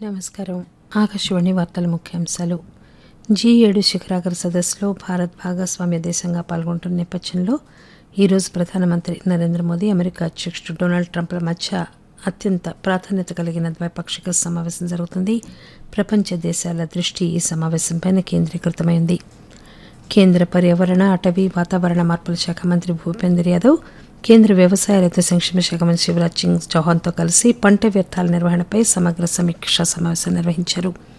నమస్కారం ఆకాశవాణి వార్తల ముఖ్యాంశాలు జీ ఏడు శిఖరాగ్ర సదస్సులో భారత్ భాగస్వామ్య దేశంగా పాల్గొంటున్న నేపథ్యంలో ఈరోజు ప్రధానమంత్రి నరేంద్ర మోదీ అమెరికా అధ్యక్షుడు డొనాల్డ్ ట్రంప్ల మధ్య అత్యంత ప్రాధాన్యత కలిగిన ద్వైపాక్షిక సమావేశం జరుగుతుంది ప్రపంచ దేశాల దృష్టి ఈ సమావేశంపైన కేంద్రీకృతమైంది కేంద్ర పర్యావరణ అటవీ వాతావరణ మార్పుల శాఖ మంత్రి భూపేందర్ యాదవ్ కేంద్ర వ్యవసాయ రైతు సంక్షేమ శాఖ మంత్రి శివరాజ్ సింగ్ చౌహాన్తో కలిసి పంట వ్యర్థాల నిర్వహణపై సమగ్ర సమీక్షా సమావేశం నిర్వహించారు